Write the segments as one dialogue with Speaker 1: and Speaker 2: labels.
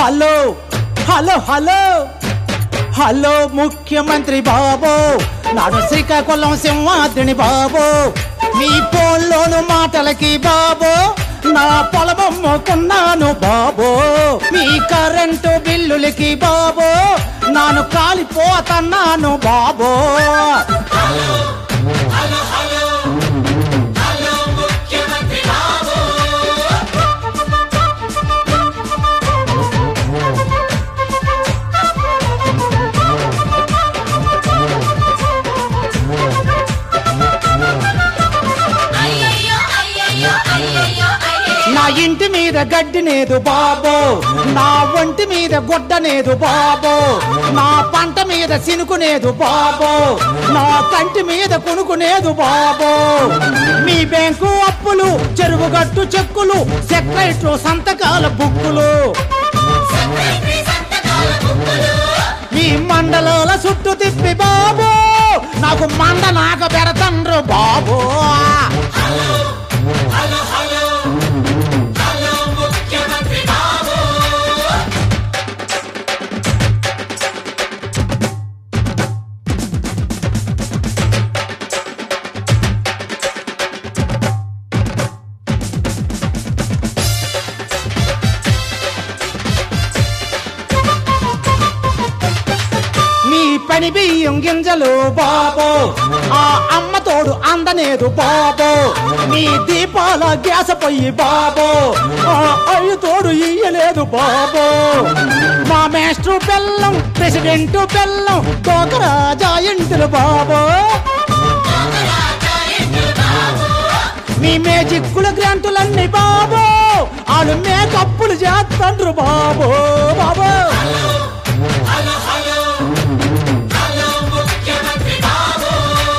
Speaker 1: hello hello hello hello ముఖ్యమంత్రి బాబు నాడు శ్రీకాకుళం సింహాద్రిని బాబు మీ ఫోన్లోను మాటలకి బాబు నా పొలబొమ్మకున్నాను బాబు మీ కరెంటు బిల్లులకి బాబు నాను కాలిపోతన్నాను బాబు
Speaker 2: అయ్యయ్యో అయ్యయ్యో అయ్యయ్యో అయ్యయ్యో
Speaker 1: నా ఇంటి మీద గడ్డినేదు బాబు నా ఒంటి మీద గుడ్డనేదు బాబు నా పంట మీద సినుకునేదు బాబు నా కంటి మీద కొనుక్కునేదు బాబు మీ బ్యాంకు అప్పులు చెరువుగట్టు చెక్కులు సెక్రటరీ సంతకాల బుక్కులు
Speaker 2: సెక్రటరీ సంతకాల బుక్కులు
Speaker 1: మీ మండలాల చుట్టూ తిప్పి బాబు నాకు మండ నాక పెడతండ్రు బాబు
Speaker 2: ముఖ్యమంత్రి బాబు
Speaker 1: మీ పని బియ్యం గింజలు బాబు ఆ అమ్మ తోడు అందనేదు బాబు మీ దీపాల గ్యాస పొయ్యి బాబు ఆ అయ్య తోడు ఇయ్యలేదు బాబు మా మేస్టర్ బెల్లం ప్రెసిడెంట్ బెల్లం డోకరా జాయింటులు బాబు మీ మేజిక్కుల గ్రాంటులన్నీ బాబు వాళ్ళు మేకప్పులు చేస్తండ్రు బాబు బాబు
Speaker 2: ముఖ్యమంత్రి బాబు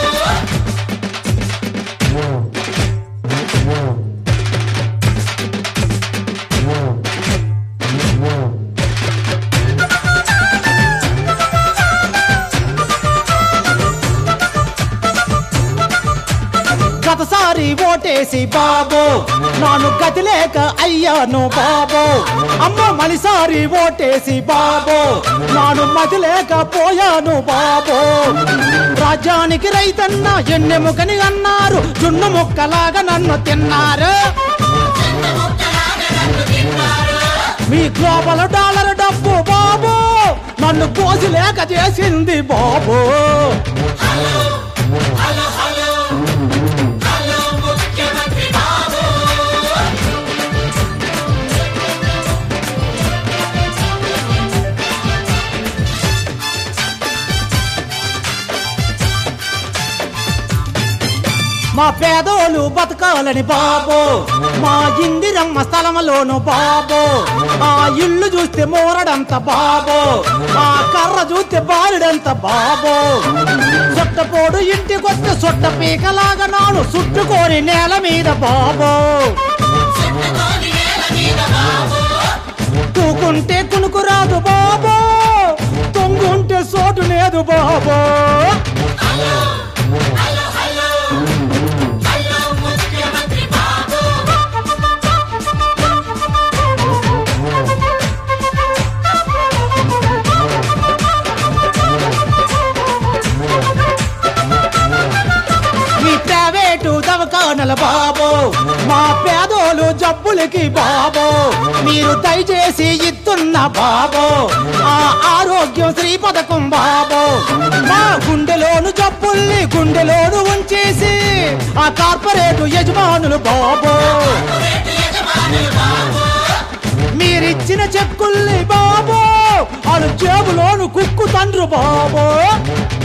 Speaker 1: గతసారి ఓటేసి బాబు నాను గతి లేక అయ్యాను బాబు అమ్మ మనిసారి ఓటేసి బాబు నాను మతి లేక పోయాను బాబు రాజ్యానికి రైతన్న ఎన్నెముకని అన్నారు జున్ను ముక్కలాగా నన్ను తిన్నారు మీ గ్లోబల్ డాలర్ డబ్బు బాబు నన్ను కోసి లేక చేసింది బాబు
Speaker 2: ముఖ్యమంత్రి బాబు
Speaker 1: మా పేదోళ్ళు బతకాలని బాబు మా ఇందిరమ్మ స్థలములోను బాబు ఆ ఇల్లు చూస్తే మోరడంత బాబు ఆ కర్ర చూస్తే బాలుడంత బాబు సొట్టపోడు ఇంటికొస్తే సొట్ట పీకలాగా నాను చుట్టుకోని నేల మీద బాబు
Speaker 2: చుట్టుకోని నేల మీద బాబు
Speaker 1: తూకుంటే కునుకు రాదు బాబు తొంగుంటే సోటు లేదు బాబు
Speaker 2: హలో హలో హలో ముఖ్యమంత్రి బాబు
Speaker 1: మీ ప్రైవేటు దవకానల బాబు మా పేదోలు జబ్బులకి బాబు మీరు దయచేసి ఇస్తున్న బాబు ఆ ఆరోగ్యం శ్రీ పథకం బాబు మా గుండెలోను జబ్బుల్ని గుండెలోను ఉంచేసి ఆ కార్పొరేట్ యజమానులు బాబు
Speaker 2: రేటు యజమానులు బాబు
Speaker 1: మీరిచ్చిన చెక్కుల్ని బాబు వాళ్ళు జేబులోను కుక్కు తండ్రు బాబు